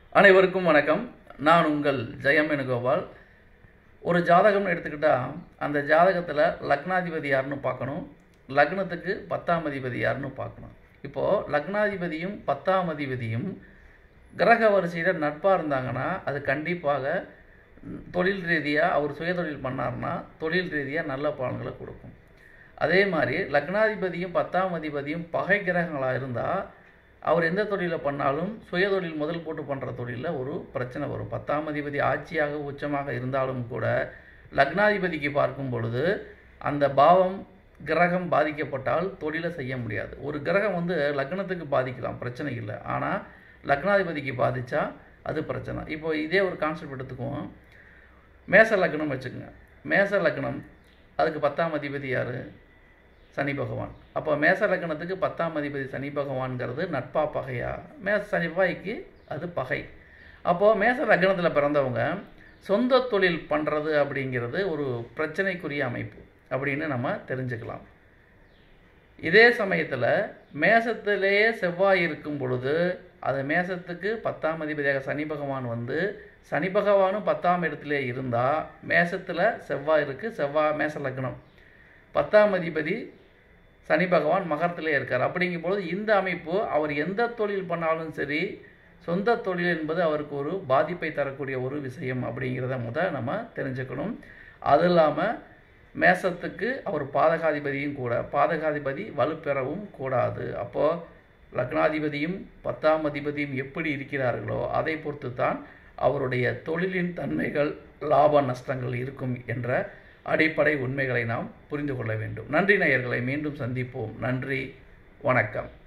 அனைவருக்கும் வணக்கம் நான் உங்கள் ஜெயம் வேணுகோபால் ஒரு ஜாதகம்னு எடுத்துக்கிட்டால் அந்த ஜாதகத்தில் லக்னாதிபதி யாருன்னு பார்க்கணும் லக்னத்துக்கு பத்தாம் அதிபதி யாருன்னு பார்க்கணும் இப்போது லக்னாதிபதியும் பத்தாம் அதிபதியும் கிரக வரிசையில் நட்பாக இருந்தாங்கன்னா அது கண்டிப்பாக ம், தொழில் ரீதியாக அவர் சுயதொழில் பண்ணார்னா தொழில் ரீதியாக நல்ல பலன்களை கொடுக்கும் அதே மாதிரி லக்னாதிபதியும் பத்தாம் அதிபதியும் பகை கிரகங்களாக இருந்தால் அவர் எந்த தொழிலை பண்ணாலும் சுயதொழில் முதல் போட்டு பண்ணுற தொழிலில் ஒரு பிரச்சனை வரும் பத்தாம் அதிபதி ஆட்சியாக உச்சமாக இருந்தாலும் கூட லக்னாதிபதிக்கு பார்க்கும் பொழுது அந்த பாவம் கிரகம் பாதிக்கப்பட்டால் தொழிலை செய்ய முடியாது ஒரு கிரகம் வந்து லக்னத்துக்கு பாதிக்கலாம் பிரச்சனை இல்லை ஆனால் லக்னாதிபதிக்கு பாதித்தா அது பிரச்சனை இப்போ இதே ஒரு கான்செப்ட் எடுத்துக்குவோம் மேச லக்னம் வச்சுக்கோங்க மேச லக்னம் அதுக்கு பத்தாம் அதிபதி யார் சனி பகவான் அப்போ மேச லக்னத்துக்கு பத்தாம் அதிபதி சனி பகவான்கிறது நட்பா பகையா மேச சனிவாய்க்கு அது பகை அப்போது மேச லக்னத்தில் பிறந்தவங்க சொந்த தொழில் பண்ணுறது அப்படிங்கிறது ஒரு பிரச்சனைக்குரிய அமைப்பு அப்படின்னு நம்ம தெரிஞ்சுக்கலாம் இதே சமயத்தில் மேசத்திலேயே செவ்வாய் இருக்கும் பொழுது அது மேசத்துக்கு பத்தாம் அதிபதியாக சனி பகவான் வந்து சனி பகவானும் பத்தாம் இடத்துல இருந்தால் மேசத்தில் செவ்வாய் இருக்குது செவ்வாய் மேச லக்னம் பத்தாம் அதிபதி சனி பகவான் மகரத்திலே இருக்கார் அப்படிங்கும்பொழுது இந்த அமைப்பு அவர் எந்த தொழில் பண்ணாலும் சரி சொந்த தொழில் என்பது அவருக்கு ஒரு பாதிப்பை தரக்கூடிய ஒரு விஷயம் அப்படிங்கிறத முத நம்ம தெரிஞ்சுக்கணும் அது இல்லாமல் மேசத்துக்கு அவர் பாதகாதிபதியும் கூட பாதகாதிபதி வலுப்பெறவும் கூடாது அப்போது லக்னாதிபதியும் பத்தாம் அதிபதியும் எப்படி இருக்கிறார்களோ அதை பொறுத்து தான் அவருடைய தொழிலின் தன்மைகள் லாப நஷ்டங்கள் இருக்கும் என்ற அடிப்படை உண்மைகளை நாம் புரிந்து கொள்ள வேண்டும் நன்றி நேயர்களை மீண்டும் சந்திப்போம் நன்றி வணக்கம்